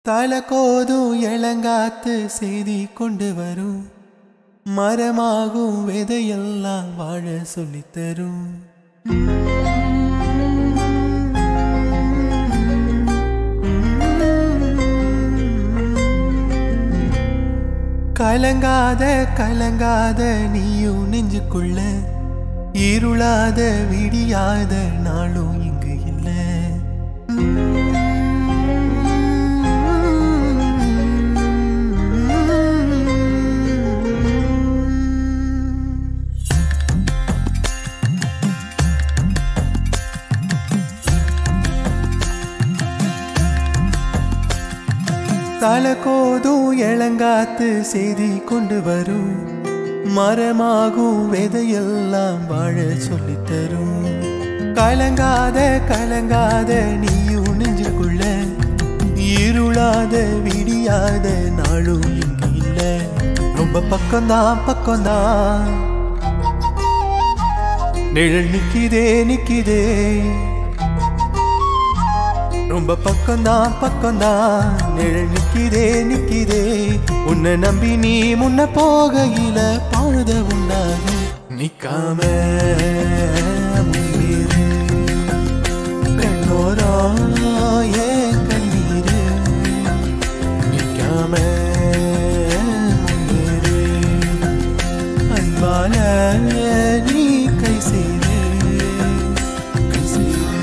தலை கோதும் இளங்காத்து செய்தி கொண்டு வரும் மரமாகும் விதையெல்லாம் வாழ சொல்லித் தரும் கலங்காத கலங்காத நீயும் நெஞ்சுக்குள்ள இருளாத விடியாத நாளும் இங்கு இல்லை தலை கோதும் இளங்காத்து செய்தி கொண்டு வரும் மரமாகும் விதையெல்லாம் வாழ சொல்லித் தரும் கலங்காத கலங்காத நீயும் நெஞ்சுக்குள்ள இருளாத விடியாத நாளும் இங்கு இல்ல ரொம்ப பக்கம்தான் பக்கம்தான் நிழல் நிக்கிதே நிக்கிதே ரொம்ப பக்கம்தான் பக்கம்தான் நிழல் நிக்கிதே நிக்கிதே உன்னை நம்பி நீ முன்ன போகையில பாழுத உண்டாக நிக்காம முன்னேறு. கண்ணோரா ஏன் கண்ணீரு நிக்காம முன்னேறு. அன்பால நீ கை சேரு கை சேரு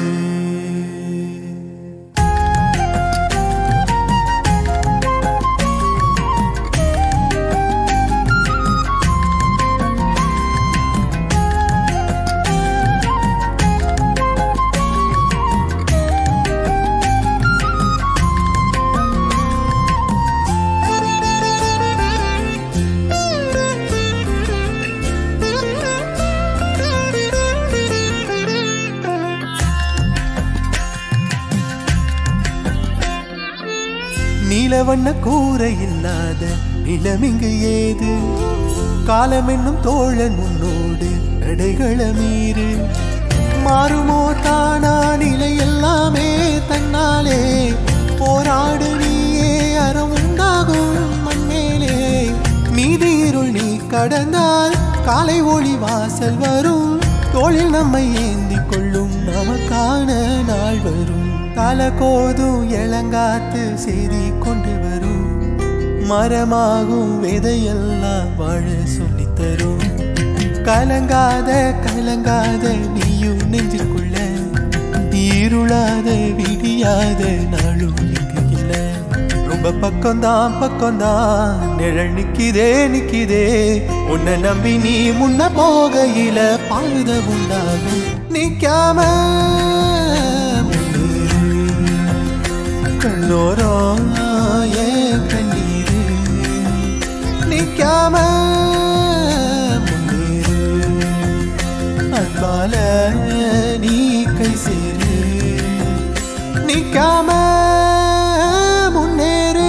நீலவண்ண கூரை இல்லாத நிலமிங்கு ஏது காலம் என்னும் தோழன் உன்னோடு நடைகள மீறு மாறுமோ தானா நிலை எல்லாமே தன்னாலே போராடு நீயே அறம் உண்டாகும் மண்மேலே மீதி இருள் நீ கடந்தால் காலை ஒளி வாசல் வரும் தோளில் நம்மை ஏந்தி கொள்ளும் நமக்கான நாள் வரும் தலை கோதும் இளங்காத்து செய்தி கொண்டு வரும் மரமாகும் விதையெல்லாம் வாழ சொல்லித் தரும் கலங்காத கலங்காத நீயும் நெஞ்சுக்குள்ள இருளாத விடியாத நாளும் இங்கு இல்ல ரொம்ப பக்கம்தான் பக்கம்தான் நிழல் நிக்கிதே நிக்கிதே உன்னை நம்பி நீ முன்ன போகையில பாழுத உண்டாகும் நிக்காம முன்னேறு. கண்ணோரம் ஏன் கண்ணீரு நிக்காம முன்னேறு அன்பால நீ கை சேரு நிக்காம முன்னேறு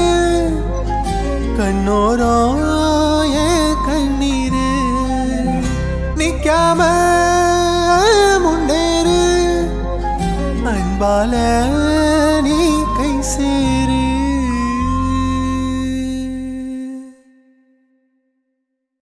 கண்ணோரம் ஏன் கண்ணீரு நிக்காம முன்னேறு அன்பால நீ கை சேரு